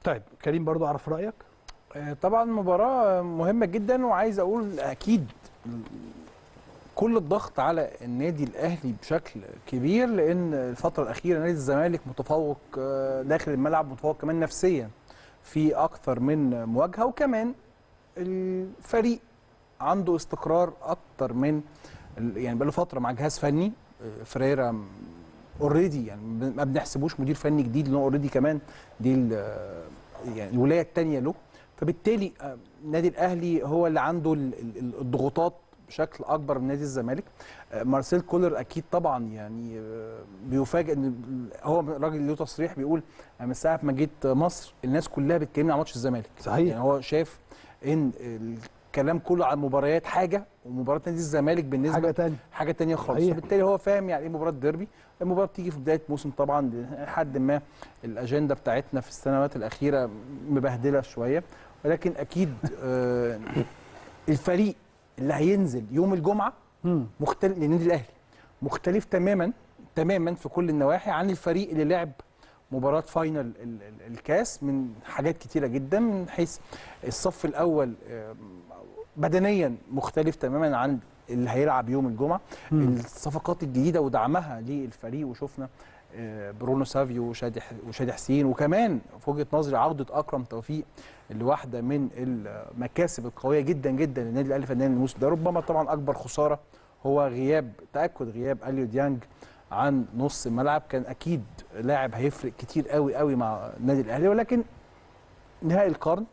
طيب كريم برضو اعرف رايك آه، طبعا مباراة مهمة جدا وعايز اقول اكيد كل الضغط على النادي الاهلي بشكل كبير لان الفترة الاخيرة نادي الزمالك متفوق آه، داخل الملعب متفوق كمان نفسيا في اكثر من مواجهة وكمان الفريق عنده استقرار اكتر من ال- يعني بقاله فترة مع جهاز فني آه، فريرا اوريدي يعني ما بنحسبوش مدير فني جديد لانه اوريدي كمان دي ال- يعني الولايه الثانيه له فبالتالي آه، النادي الاهلي هو اللي عنده ال- ال- الضغوطات بشكل اكبر من نادي الزمالك آه، مارسيل كولر اكيد طبعا يعني آه، بيفاجئ ان ال- هو راجل له تصريح بيقول أنا من ساعه ما جيت مصر الناس كلها بتكلمني عن ماتش الزمالك صحيح. يعني هو شايف ان الكلام كله عن مباريات حاجه ومباراه نادي الزمالك بالنسبه حاجه تانية حاجه تانية خالص صحيح. فبالتالي هو فاهم يعني ايه مباراه ديربي المباراه بتيجي في بدايه موسم طبعا لحد ما الاجنده بتاعتنا في السنوات الاخيره مبهدله شويه ولكن اكيد آه، الفريق اللي هينزل يوم الجمعه مم. مختلف للنادي الاهلي مختلف تماما تماما في كل النواحي عن الفريق اللي لعب مباراه فاينل ال- ال- الكاس من حاجات كتيره جدا من حيث الصف الاول آم، بدنيا مختلف تماما عن اللي هيلعب يوم الجمعه مم. الصفقات الجديده ودعمها للفريق وشفنا آه، برونو سافيو وشادي ح- وشادي حسين وكمان في وجهه نظري عوده اكرم توفيق اللي واحده من المكاسب القويه جدا جدا للنادي الاهلي فنيا الموسم ده ربما طبعا اكبر خساره هو غياب تاكد غياب اليو ديانج عن نص الملعب كان اكيد لاعب هيفرق كتير قوي قوي مع النادي الاهلي ولكن نهائي القرن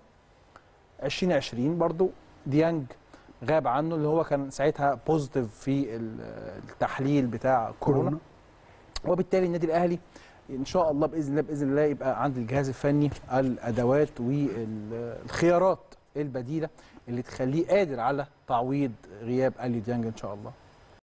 2020 برضو ديانج غاب عنه اللي هو كان ساعتها بوزيتيف في ال- التحليل بتاع كورونا كورونا وبالتالي النادي الاهلي ان شاء الله باذن الله باذن الله يبقى عند الجهاز الفني الادوات والخيارات البديله اللي تخليه قادر على تعويض غياب اليو ديانج ان شاء الله